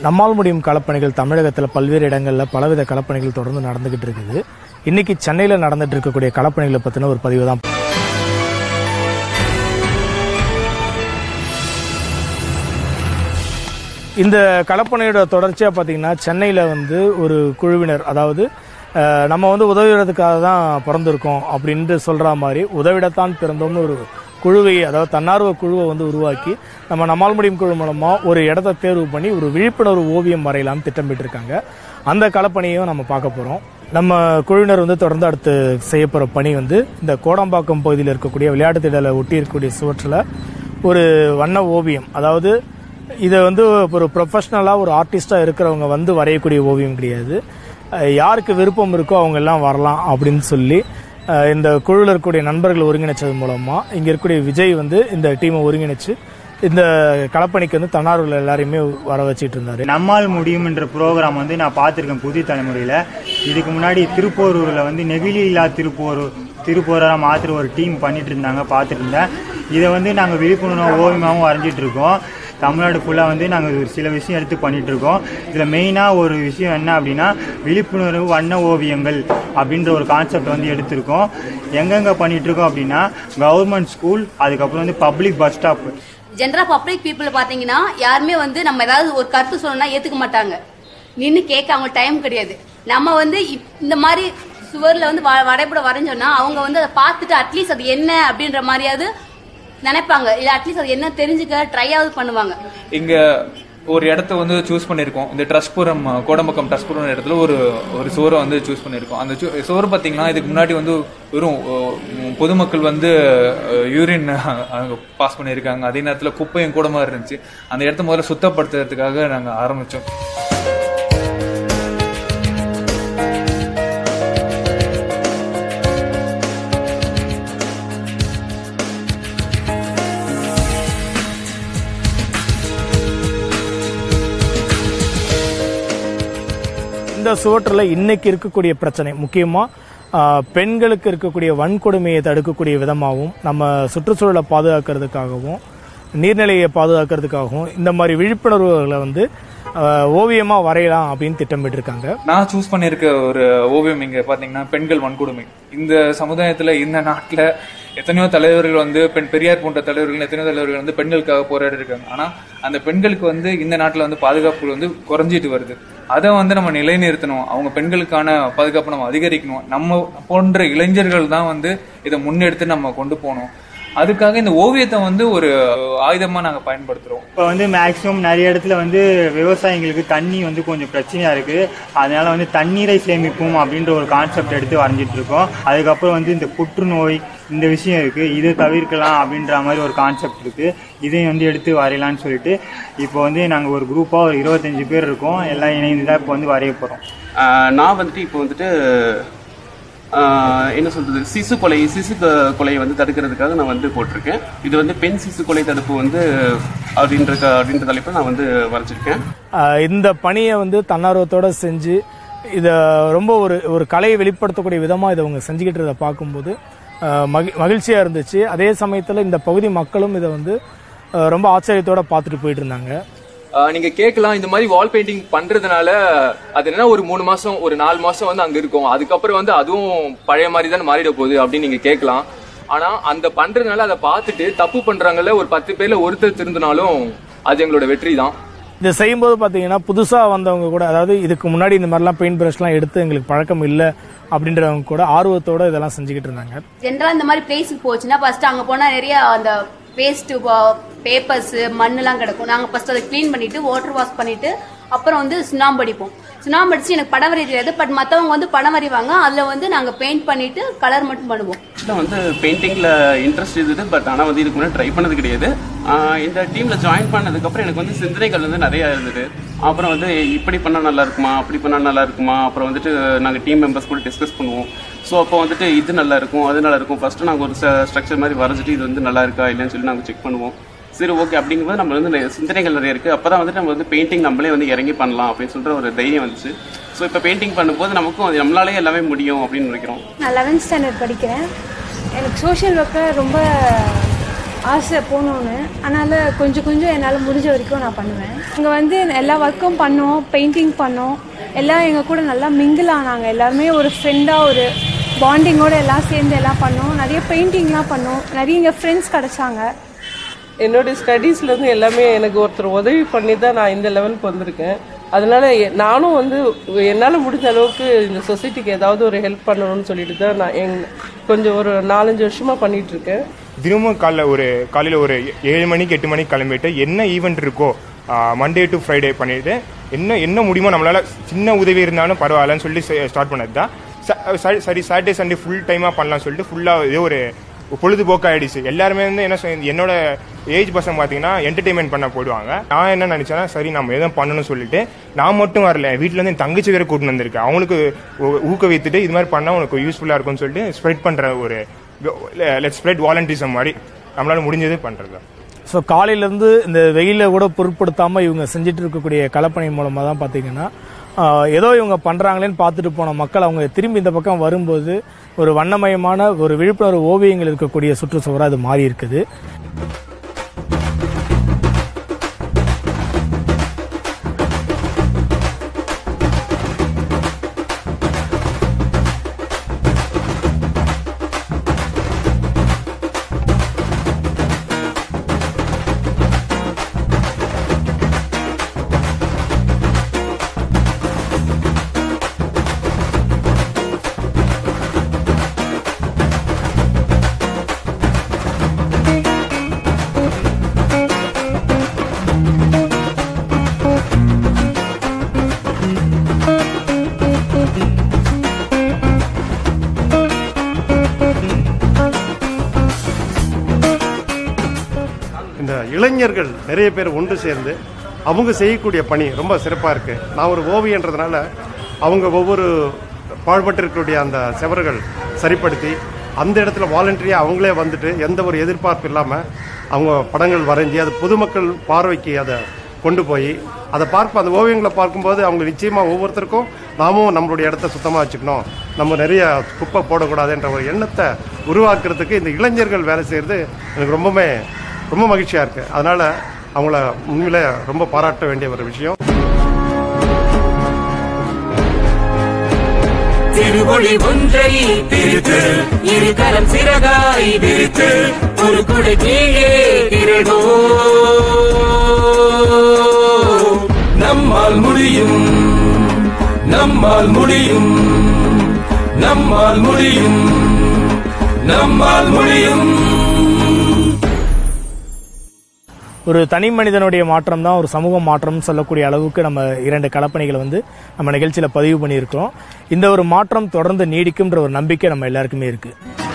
நம்மால் முடியும் களப்பணிகள் தமிழகத்தில் பல்வேறு இடங்களில் பலவித களப்பணிகள் தொடர்ந்து நடந்துகிட்டு இருக்குது இன்னைக்கு சென்னையில் நடந்துட்டு இருக்கக்கூடிய களப்பணிகளை பற்றின ஒரு பதிவு தான் இந்த களப்பணியோட தொடர்ச்சியாக பார்த்தீங்கன்னா சென்னையில் வந்து ஒரு குழுவினர் அதாவது அஹ், நம்ம வந்து உதவுறதுக்காக தான் பிறந்திருக்கோம் அப்படின்ட்டு சொல்கிற மாதிரி உதவிடத்தான் பிறந்தோம்னு ஒரு குழுவை அதாவது தன்னார்வ குழுவை வந்து உருவாக்கி நம்ம நம்மால் முடியும் குழு மூலமாக ஒரு இடத்த தேர்வு பண்ணி ஒரு விழிப்புணர்வு ஓவியம் வரையலாம்னு திட்டமிட்டிருக்காங்க அந்த களப்பணியையும் நம்ம பார்க்க போகிறோம் நம்ம குழுவினர் வந்து தொடர்ந்து அடுத்து செய்ய போகிற பணி வந்து இந்த கோடம்பாக்கம் பகுதியில் இருக்கக்கூடிய விளையாட்டு திடலை ஒட்டி இருக்கக்கூடிய சுவற்றில் ஒரு வண்ண ஓவியம் அதாவது இதை வந்து ஒரு ப்ரொஃபஷ்னலாக ஒரு ஆர்டிஸ்டாக இருக்கிறவங்க வந்து வரையக்கூடிய ஓவியம் கிடையாது அஹ் யாருக்கு விருப்பம் இருக்கோ அவங்க எல்லாம் வரலாம் அப்படின்னு சொல்லி அஹ் இந்த குழுவில் இருக்கக்கூடிய நண்பர்கள் ஒருங்கிணைச்சது மூலமாக இங்கே இருக்கக்கூடிய விஜய் வந்து இந்த டீமை ஒருங்கிணைச்சு இந்த களப்பணிக்கு வந்து தன்னார்வல எல்லாரையுமே வர வச்சிட்டு இருந்தாரு நம்மால் முடியும்ன்ற ப்ரோக்ராம் வந்து நான் பார்த்துருக்கேன் புதிய தலைமுறையில் இதுக்கு முன்னாடி திருப்போரூரில் வந்து நெகிழி இல்லா திருப்போரூர் திருப்போராக மாற்றுற ஒரு டீம் பண்ணிட்டு இருந்தாங்க பார்த்துட்டு இருந்தேன் இதை வந்து நாங்கள் விழிப்புணர்வு ஓவியமாகவும் வரைஞ்சிட்டு இருக்கோம் தமிழ்நாடு ஃபுல்லாக வந்து நாங்கள் ஒரு சில விஷயம் எடுத்து பண்ணிட்டு இருக்கோம் இதில் மெயினாக ஒரு விஷயம் என்ன அப்படின்னா விழிப்புணர்வு வண்ண ஓவியங்கள் அப்படின்ற ஒரு கான்செப்ட் வந்து எடுத்திருக்கோம் எங்கெங்கே பண்ணிட்டு இருக்கோம் அப்படின்னா கவர்மெண்ட் ஸ்கூல் அதுக்கப்புறம் வந்து பப்ளிக் பஸ் ஸ்டாப் ஜென்ரலா பப்ளிக் பீப்புள் பாத்தீங்கன்னா யாருமே வந்து நம்ம ஏதாவது ஒரு கருத்து சொல்லணும்னா ஏத்துக்க மாட்டாங்க நின்னு கேட்க அவங்க டைம் கிடையாது நம்ம வந்து இப்- இந்த மாதிரி சுவர்ல வந்து வ- வரைபடம் வரைஞ்சோம்னா அவங்க வந்து அதை பார்த்துட்டு அட்லீஸ்ட் அது என்ன அப்படின்ற மாதிரியாவது நினைப்பாங்க இல்ல அட்லீஸ்ட் அது என்ன தெரிஞ்சுக்க ட்ரையாவது பண்ணுவாங்க இங்க ஒரு இடத்த வந்து சூஸ் பண்ணியிருக்கோம் இந்த ட்ரஸ்புரம் கோடம்பக்கம் ட்ரஸ்புரம் இடத்துல ஒரு ஒரு சுவரை வந்து சூஸ் பண்ணியிருக்கோம் அந்த சு- சுவர் பார்த்தீங்கன்னா இதுக்கு முன்னாடி வந்து வெறும் அஹ், பொதுமக்கள் வந்து யூரின் பாஸ் பண்ணியிருக்காங்க அதே நேரத்தில் குப்பையும் கூடமா இருந்துச்சு அந்த இடத்த முதல்ல சுத்தப்படுத்துறதுக்காக நாங்கள் ஆரம்பித்தோம் இந்த சுவற்றில் இன்னைக்கு இருக்கக்கூடிய பிரச்சனை முக்கியமாக பெண்களுக்கு இருக்கக்கூடிய வன்கொடுமையை தடுக்கக்கூடிய விதமாகவும் நம்ம சுற்றுச்சூழலை பாதுகாக்கிறதுக்காகவும் நீர்நிலையை பாதுகாக்கிறதுக்காகவும் இந்த மாதிரி விழிப்புணர்வுகளை வந்து ஓவியமாக வரையலாம் அப்படின்னு திட்டமிட்டிருக்காங்க நான் சூஸ் பண்ணியிருக்க ஒரு ஓவியம் இங்க பாத்தீங்கன்னா பெண்கள் வன்கொடுமை இந்த சமுதாயத்துல இந்த நாட்டுல எத்தனையோ தலைவர்கள் வந்து பெண் பெரியார் போன்ற தலைவர்கள் எத்தனையோ தலைவர்கள் வந்து பெண்களுக்காக போராடி இருக்காங்க ஆனா அந்த பெண்களுக்கு வந்து இந்த நாட்டுல வந்து பாதுகாப்பு வந்து குறைஞ்சிட்டு வருது அதை வந்து நம்ம நிலைநிறுத்தணும் அவங்க பெண்களுக்கான பாதுகாப்பு நம்ம அதிகரிக்கணும் நம்ம போன்ற இளைஞர்கள் தான் வந்து இதை முன்னெடுத்து நம்ம கொண்டு போகணும் அதுக்காக இந்த ஓவியத்தை வந்து ஒரு ஆயுதமா நாங்க பயன்படுத்துறோம் இப்போ வந்து மேக்ஸிமம் நிறைய இடத்துல வந்து விவசாயிங்களுக்கு தண்ணி வந்து கொஞ்சம் பிரச்சனையா இருக்கு அதனால வந்து தண்ணீரை சேமிப்போம் அப்படின்ற ஒரு கான்செப்ட் எடுத்து வரைஞ்சிட்டு இருக்கோம் அதுக்கப்புறம் வந்து இந்த புற்றுநோய் இந்த விஷயம் இருக்கு இதை தவிர்க்கலாம் அப்படின்ற மாதிரி ஒரு கான்செப்ட் இருக்கு இதையும் வந்து எடுத்து வரையலாம்னு சொல்லிட்டு இப்போ வந்து நாங்கள் ஒரு குரூப்பாக ஒரு இருபத்தஞ்சு பேர் இருக்கோம் எல்லாம் இணைந்து தான் இப்போ வந்து வரைய போகிறோம் ஆஹ் நான் வந்துட்டு இப்போ வந்துட்டு ஆஹ் என்ன சொல்றது சிசு கொலை சிசு க- கொலையை வந்து தடுக்கிறதுக்காக நான் வந்து போட்டிருக்கேன் இது வந்து பெண் சிசு கொலை தடுப்பு வந்து அப்படின்ற க- அப்படின்ற தலைப்பை நான் வந்து வரைஞ்சிருக்கேன் ஆஹ் இந்த பணியை வந்து தன்னார்வத்தோட செஞ்சு இதை ரொம்ப ஒரு ஒரு கலையை வெளிப்படுத்தக்கூடிய விதமாக இதை அவங்க செஞ்சுக்கிட்டு இருந்ததை பார்க்கும்போது ஆஹ் மகி மகிழ்ச்சியாக இருந்துச்சு அதே சமயத்தில் இந்த பகுதி மக்களும் இதை வந்து ஆஹ் ரொம்ப ஆச்சரியத்தோட பார்த்துட்டு போயிட்டு இருந்தாங்க ஆஹ் நீங்க கேட்கலாம் இந்த மாதிரி வால் பெயிண்டிங் பண்றதுனால அது என்ன ஒரு மூணு மாசம் ஒரு நாலு மாசம் வந்து அங்க இருக்கும் அதுக்கப்புறம் வந்து அதுவும் பழைய மாதிரி தான் மாறிட போகுது அப்படின்னு நீங்க கேட்கலாம் ஆனா அந்த பண்றதுனால அதை பார்த்துட்டு தப்பு பண்றாங்கல்ல ஒரு பத்து பேர்ல ஒருத்தர் திருந்தினாலும் அது எங்களோட வெற்றி தான் இதை செய்யும்போது பார்த்தீங்கன்னா புதுசாக வந்தவங்க கூட அதாவது இதுக்கு முன்னாடி இந்த மாதிரிலாம் பெயிண்ட் ப்ரஷ்லாம் எடுத்து எங்களுக்கு பழக்கம் இல்லை அப்படின்றவங்க கூட ஆர்வத்தோட இதெல்லாம் செஞ்சுக்கிட்டு இருந்தாங்க ஜென்ரலா இந்த மாதிரி பிளேஸுக்கு போச்சுன்னா ஃபர்ஸ்ட் அங்க போனா நிறைய அந்த வேஸ்ட் பேப்பர்ஸ் மண்ணெல்லாம் கிடக்கும் நாங்க ஃபர்ஸ்ட் அதை க்ளீன் பண்ணிட்டு வாட்டர் வாஷ் பண்ணிட்டு அப்புறம் வந்து சுண்ணாம்பு அடிப்போம் சுண்ணாம்பு அடிச்சு எனக்கு படம் வரைய தெரியாது பட் மத்தவங்க வந்து படம் வரைவாங்க அதுல வந்து நாங்க பெயிண்ட் பண்ணிட்டு கலர் மட்டும் பண்ணுவோம் ஆக்சுவலாக வந்து பெயிண்டிங்கில் இன்ட்ரெஸ்ட் இருந்தது பட் ஆனால் வந்து இதுக்கு முன்னாடி ட்ரை பண்ணது கிடையாது ஆஹ் இந்த டீமில் ஜாயின் பண்ணதுக்கப்புறம் எனக்கு வந்து சிந்தனைகள் வந்து நிறையா இருந்தது அப்புறம் வந்து இப்படி பண்ணால் நல்லா இருக்குமா அப்படி பண்ணால் நல்லா இருக்குமா அப்புறம் வந்துட்டு நாங்கள் டீம் மெம்பர்ஸ் கூட டிஸ்கஸ் பண்ணுவோம் ஸோ அப்போ வந்துட்டு இது நல்லா இருக்கும் அது நல்லா இருக்கும் ஃபஸ்ட்டு நாங்கள் ஒரு ஸ்ட்ரக்சர் மாதிரி வரைஞ்சிட்டு இது வந்து நல்லா இருக்கா இல்லைன்னு சொல்லி நாங்கள் செக் பண்ணுவோம் சரி ஓகே அப்படிங்கும்போது நம்ம வந்து நிறைய சிந்தனைகள் நிறைய இருக்குது அப்போ தான் வந்துட்டு நம்ம வந்து பெயிண்டிங் நம்மளே வந்து இறங்கி பண்ணலாம் அப்படின்னு சொல்லிட்டு ஒரு தைரியம் வந்துச்சு ஸோ இப்போ பெயிண்டிங் பண்ணும்போது நமக்கும் அது நம்மளாலே எல்லாமே முடியும் அப்படின்னு நினைக்கிறோம் நான் லெவன்த் ஸ்டாண்டர்ட் படிக்கிறேன் எனக்கு சோஷியல் ஒர்க்கில் ரொம்ப ஆசை போகணுன்னு அதனால் கொஞ்சம் கொஞ்சம் என்னால் முடிஞ்ச வரைக்கும் நான் பண்ணுவேன் இங்கே வந்து எல்லா ஒர்க்கும் பண்ணோம் பெயிண்டிங் பண்ணோம் எல்லாம் எங்கள் கூட நல்லா மிங்கிள் ஆனாங்க எல்லாருமே ஒரு ஃப்ரெண்டாக ஒரு பாண்டிங்கோட எல்லாம் சேர்ந்து எல்லாம் பண்ணோம் நிறைய பெயிண்டிங்லாம் பண்ணோம் நிறைய இங்கே ஃப்ரெண்ட்ஸ் கிடச்சாங்க என்னோட ஸ்டடீஸ்லேருந்து எல்லாமே எனக்கு ஒருத்தர் உதவி பண்ணி தான் நான் இந்த லெவலுக்கு வந்திருக்கேன் அதனால எ- நானும் வந்து என்னால் முடிஞ்ச அளவுக்கு இந்த சொசைட்டிக்கு ஏதாவது ஒரு ஹெல்ப் பண்ணணும்னு சொல்லிட்டு தான் நான் எங் கொஞ்சம் ஒரு நாலஞ்சு வருஷமா பண்ணிட்டு இருக்கேன் தினமும் காலைல ஒரு காலையில் ஒரு ஏழு மணிக்கு எட்டு மணிக்கு கிளம்பிட்டு என்ன ஈவெண்ட் இருக்கோ மண்டே டு ஃப்ரைடே பண்ணிட்டு என்ன என்ன முடியுமோ நம்மளால சின்ன உதவி இருந்தாலும் பரவாயில்லன்னு சொல்லி ஸ்டார்ட் பண்ணது தான் ச- ச- சரி சாட்டர்டே சண்டே ஃபுல் டைமாக பண்ணலாம் சொல்லிட்டு ஃபுல்லாக இதே ஒரு பொழுதுபோக்கு ஆயிடுச்சு எல்லாருமே வந்து என்ன சொல்~ என்னோட ஏஜ் பசங்க பார்த்தீங்கன்னா என்டர்டைன்மெண்ட் பண்ண போயிடுவாங்க நான் என்ன நினைச்சேன்னா சரி நம்ம எதுவும் பண்ணணும்னு சொல்லிட்டு நான் மட்டும் வரல வீட்டில் இருந்து என் தங்கச்சி வேற கூட்டிட்டு வந்திருக்கேன் அவங்களுக்கு ஊ- ஊக்குவித்துட்டு இது மாதிரி பண்ணால் உனக்கு யூஸ்ஃபுல்லாக இருக்கும்னு சொல்லிட்டு ஸ்ப்ரெட் பண்ணுற ஒரு லெட் ஸ்ப்ரெட் வாலண்டிசம் மாதிரி நம்மளால முடிஞ்சது பண்ணுறது ஸோ காலையிலேருந்து இந்த வெயில கூட பொருட்படுத்தாமல் இவங்க செஞ்சுட்டு இருக்கக்கூடிய கலப்பணி மூலமாக தான் பார்த்தீங்கன்னா ஆஹ், ஏதோ இவங்க பண்ணுறாங்களேன்னு பார்த்துட்டு போன மக்கள் அவங்க திரும்பி இந்த பக்கம் வரும்போது ஒரு வண்ணமயமான ஒரு விழிப்புணர்வு ஓவியங்கள் இருக்கக்கூடிய சுற்றுச்சுவராக அது மாறி இருக்குது இந்த இளைஞர்கள் நிறைய பேர் ஒன்று சேர்ந்து அவங்க செய்யக்கூடிய பணி ரொம்ப சிறப்பாக இருக்கு நான் ஒரு ஓவியன்றதுனால அவங்க ஒவ்வொரு பாழ்பட்டிருக்கக்கூடிய அந்த செவறுகள் சரிப்படுத்தி அந்த இடத்துல வாலண்டரியாக அவங்களே வந்துட்டு எந்த ஒரு எதிர்பார்ப்பு இல்லாமல் அவங்க படங்கள் வரைஞ்சி அது பொதுமக்கள் பார்வைக்கு அதை கொண்டு போய் அதை பார்ப்ப அந்த ஓவியங்களை பார்க்கும்போது அவங்க நிச்சயமாக ஒவ்வொருத்தருக்கும் நாமும் நம்மளுடைய இடத்த சுத்தமாக வச்சுக்கணும் நம்ம நிறைய குப்பை போடக்கூடாதுன்ற ஒரு எண்ணத்தை உருவாக்குறதுக்கு இந்த இளைஞர்கள் வேலை செய்கிறது எனக்கு ரொம்பவுமே ரொம்ப மகிழ்ச்சியாக இருக்குது அதனால் அவங்கள உண்மையிலே ரொம்ப பாராட்ட வேண்டிய ஒரு விஷயம் திருமொழி ஒன்றை பிரித்து இரு கரம் சிறகாய் விரித்து ஒரு குடை கீழே திரடோ நம்மால் முடியும் நம்மால் முடியும் நம்மால் முடியும் நம்மால் முடியும் ஒரு தனி மனிதனுடைய மாற்றம் தான் ஒரு சமூக மாற்றம் சொல்லக்கூடிய அளவுக்கு நம்ம இரண்டு கலப்பணிகளை வந்து நம்ம நிகழ்ச்சியில் பதிவு பண்ணியிருக்கிறோம் இந்த ஒரு மாற்றம் தொடர்ந்து நீடிக்கும்ன்ற ஒரு நம்பிக்கை நம்ம எல்லாருக்குமே இருக்கு